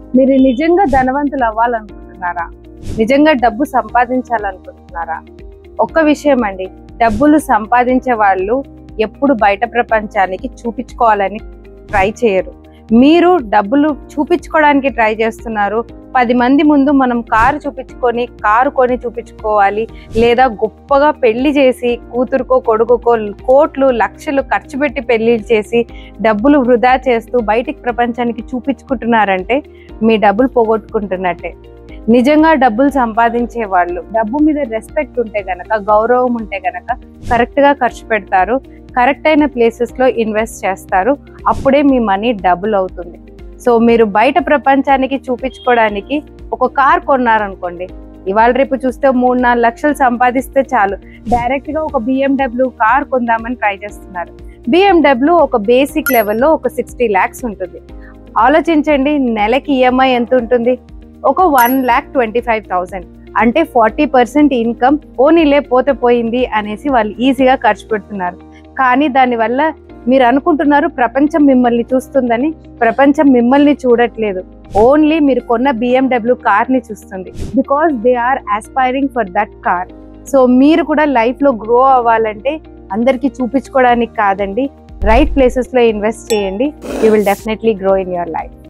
మీరు నిజంగా ధనవంతులు అవ్వాలనుకుంటున్నారా నిజంగా డబ్బు సంపాదించాలనుకుంటున్నారా ఒక్క విషయం అండి డబ్బులు సంపాదించే వాళ్ళు ఎప్పుడు బయట ప్రపంచానికి చూపించుకోవాలని ట్రై చేయరు మీరు డబ్బులు చూపించుకోవడానికి ట్రై చేస్తున్నారు పది మంది ముందు మనం కారు చూపించుకొని కారు కొని చూపించుకోవాలి లేదా గొప్పగా పెళ్లి చేసి కూతురుకో కొడుకుకో కోట్లు లక్షలు ఖర్చు పెట్టి పెళ్లి చేసి డబ్బులు వృధా చేస్తూ బయటికి ప్రపంచానికి చూపించుకుంటున్నారంటే మీ డబ్బులు పోగొట్టుకుంటున్నట్టే నిజంగా డబ్బులు సంపాదించే వాళ్ళు డబ్బు మీద రెస్పెక్ట్ ఉంటే గనక గౌరవం ఉంటే గనక కరెక్ట్ గా ఖర్చు పెడతారు కరెక్ట్ అయిన ప్లేసెస్ లో ఇన్వెస్ట్ చేస్తారు అప్పుడే మీ మనీ డబుల్ అవుతుంది సో మీరు బయట ప్రపంచానికి చూపించుకోవడానికి ఒక కార్ కొన్నారనుకోండి ఇవాళ రేపు చూస్తే మూడు నాలుగు లక్షలు సంపాదిస్తే చాలు డైరెక్ట్ గా ఒక బిఎండబ్ల్యూ కార్ కొందామని ట్రై చేస్తున్నారు బిఎండబ్ల్యూ ఒక బేసిక్ లెవెల్లో ఒక సిక్స్టీ ల్యాక్స్ ఉంటుంది ఆలోచించండి నెలకి ఈఎంఐ ఎంత ఉంటుంది ఒక one lakh twenty five thousand అంటే ఫార్టీ పర్సెంట్ ఇన్కమ్ పోనీలే పోతే పోయింది అనేసి వాళ్ళు ఈజీగా ఖర్చు పెడుతున్నారు కానీ దానివల్ల మీరు అనుకుంటున్నారు ప్రపంచం మిమ్మల్ని చూస్తుందని ప్రపంచం మిమ్మల్ని చూడట్లేదు ఓన్లీ మీరు కొన్న బిఎండబ్ల్యూ కార్ ని చూస్తుంది because they are aspiring for that car so మీరు కూడా లైఫ్ లో గ్రో అవ్వాలంటే అందరికీ చూపించుకోవడానికి కాదండి రైట్ ప్లేసెస్ లో ఇన్వెస్ట్ చేయండి you will definitely grow in your life